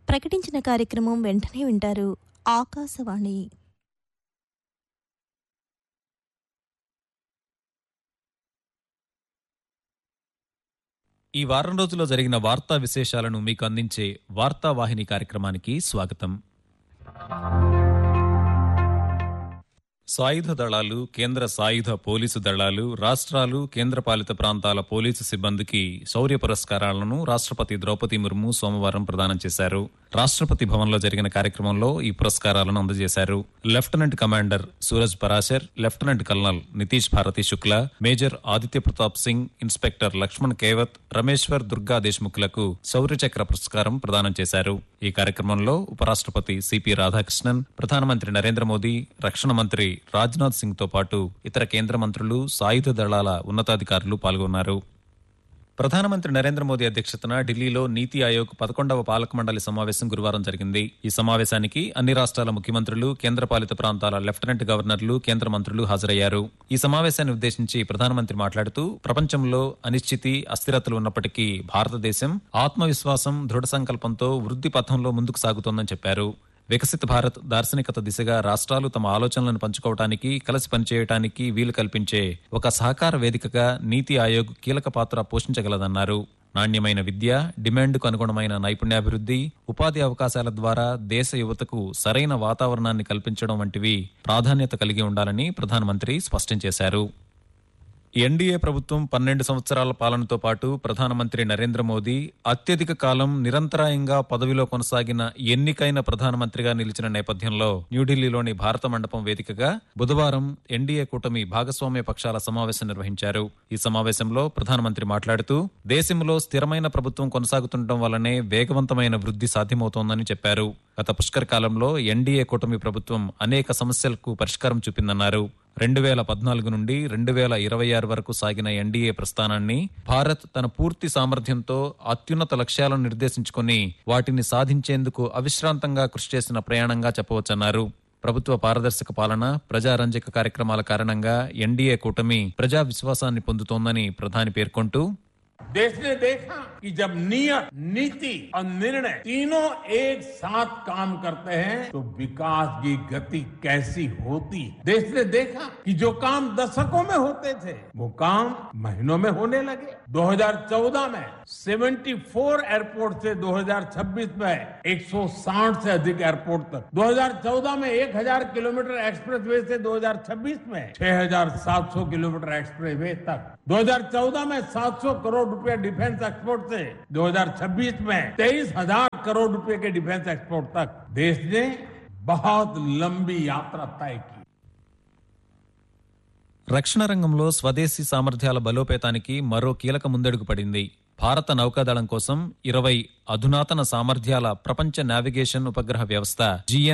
ప్రకటించిన కార్యక్రమం వెంటనే వింటారు ఆకాశవాణి ఈ వారం రోజుల్లో జరిగిన వార్తా విశేషాలను మీకు అందించే వార్తా వాహిని కార్యక్రమానికి స్వాగతం సాయుధ దళాలు కేంద్ర సాయుధ పోలీసు దళాలు రాష్ట్రాలు కేంద్రపాలిత ప్రాంతాల పోలీసు సిబ్బందికి శౌర్య పురస్కారాలను రాష్ట్రపతి ద్రౌపది ముర్ము సోమవారం ప్రదానం చేశారు రాష్ట్రపతి భవన్లో జరిగిన కార్యక్రమంలో ఈ పురస్కారాలను అందజేశారు lieutenant commander Suraj Parashar lieutenant colonel Nitish Bharati Shukla major Aditya Pratap Singh inspector Laxman Kevat Rameshwar Durga దేశ్ముఖ్లకు శౌర్య చక్ర పురస్కారం ప్రదానం చేశారు ఈ కార్యక్రమంలో ఉపరాష్ట్రపతి సిపి రాధాకృష్ణన్ ప్రధానమంత్రి నరేంద్ర మోదీ రక్షణ మంత్రి రాజ్నాథ్ సింగ్ తో పాటు ఇతర కేంద్ర మంత్రులు సాయుధ దళాల ఉన్నతాధికారులు పాల్గొన్నారు ప్రధానమంత్రి నరేంద్ర మోదీ అధ్యక్షతన ఢిల్లీలో నీతి ఆయోగ్ పదకొండవ పాలక మండలి సమావేశం గురువారం జరిగింది ఈ సమావేశానికి అన్ని రాష్ట్రాల ముఖ్యమంత్రులు కేంద్రపాలిత ప్రాంతాల లెఫ్టినెంట్ గవర్నర్లు కేంద్ర మంత్రులు హాజరయ్యారు ఈ సమావేశాన్ని ఉద్దేశించి ప్రధానమంత్రి మాట్లాడుతూ ప్రపంచంలో అనిశ్చితి అస్థిరతలు ఉన్నప్పటికీ భారతదేశం ఆత్మవిశ్వాసం దృఢ సంకల్పంతో వృద్ధి పథంలో ముందుకు సాగుతోందని చెప్పారు వికసిత భారత్ దార్శనికత దిశగా రాష్ట్రాలు తమ ఆలోచనలను పంచుకోవటానికి కలిసి పనిచేయటానికి వీలు కల్పించే ఒక సహకార వేదికగా నీతి ఆయోగ్ కీలక పాత్ర పోషించగలదన్నారు నాణ్యమైన విద్య డిమాండ్కు అనుగుణమైన నైపుణ్యాభివృద్ధి ఉపాధి అవకాశాల ద్వారా దేశ యువతకు సరైన వాతావరణాన్ని కల్పించడం వంటివి ప్రాధాన్యత కలిగి ఉండాలని ప్రధానమంత్రి స్పష్టం చేశారు ఎన్డీఏ ప్రభుత్వం పన్నెండు సంవత్సరాల పాలనతో పాటు ప్రధానమంత్రి నరేంద్ర మోదీ అత్యధిక కాలం నిరంతరాయంగా పదవిలో కొనసాగిన ఎన్నికైన ప్రధానమంత్రిగా నిలిచిన నేపథ్యంలో న్యూఢిల్లీలోని భారత మండపం వేదికగా బుధవారం ఎన్డీఏ కూటమి భాగస్వామ్య పక్షాల సమావేశం నిర్వహించారు ఈ సమావేశంలో ప్రధానమంత్రి మాట్లాడుతూ దేశంలో స్థిరమైన ప్రభుత్వం కొనసాగుతుండటం వల్లనే వేగవంతమైన వృద్ధి సాధ్యమవుతోందని చెప్పారు గత పుష్కర కాలంలో ఎన్డీఏ కూటమి ప్రభుత్వం అనేక సమస్యలకు పరిష్కారం చూపిందన్నారు రెండు వేల పద్నాలుగు నుండి రెండు వేల ఇరవై ఆరు వరకు సాగిన ఎన్డీఏ ప్రస్థానాన్ని భారత్ తన పూర్తి సామర్థ్యంతో అత్యున్నత లక్ష్యాలను నిర్దేశించుకుని వాటిని సాధించేందుకు అవిశ్రాంతంగా కృషి చేసిన ప్రయాణంగా చెప్పవచ్చన్నారు ప్రభుత్వ పారదర్శక పాలన ప్రజారంజక కార్యక్రమాల కారణంగా ఎన్డీఏ కూటమి ప్రజా విశ్వాసాన్ని పొందుతోందని ప్రధాని పేర్కొంటూ देश ने देखा कि जब नियत नीति और निर्णय तीनों एक साथ काम करते हैं तो विकास की गति कैसी होती है देश ने देखा कि जो काम दशकों में होते थे वो काम महीनों में होने लगे 2014 में 74 एयरपोर्ट से 2026 में 160 से अधिक एयरपोर्ट तक 2014 में 1000 किलोमीटर एक्सप्रेसवे से 2026 में 6700 किलोमीटर एक्सप्रेसवे तक 2014 में 700 करोड़ रुपए डिफेंस एक्सपोर्ट से 2026 में 23000 करोड़ रुपए के डिफेंस एक्सपोर्ट तक देश ने बहुत लंबी यात्रा तय की రక్షణ రంగంలో స్వదేశీ సామర్థ్యాల బలోపేతానికి మరో కీలక ముందడుగు పడింది భారత నౌకాదళం కోసం ఇరవై అధునాతన సామర్థ్యాల ప్రపంచ నావిగేషన్ ఉపగ్రహ వ్యవస్థ జిఎన్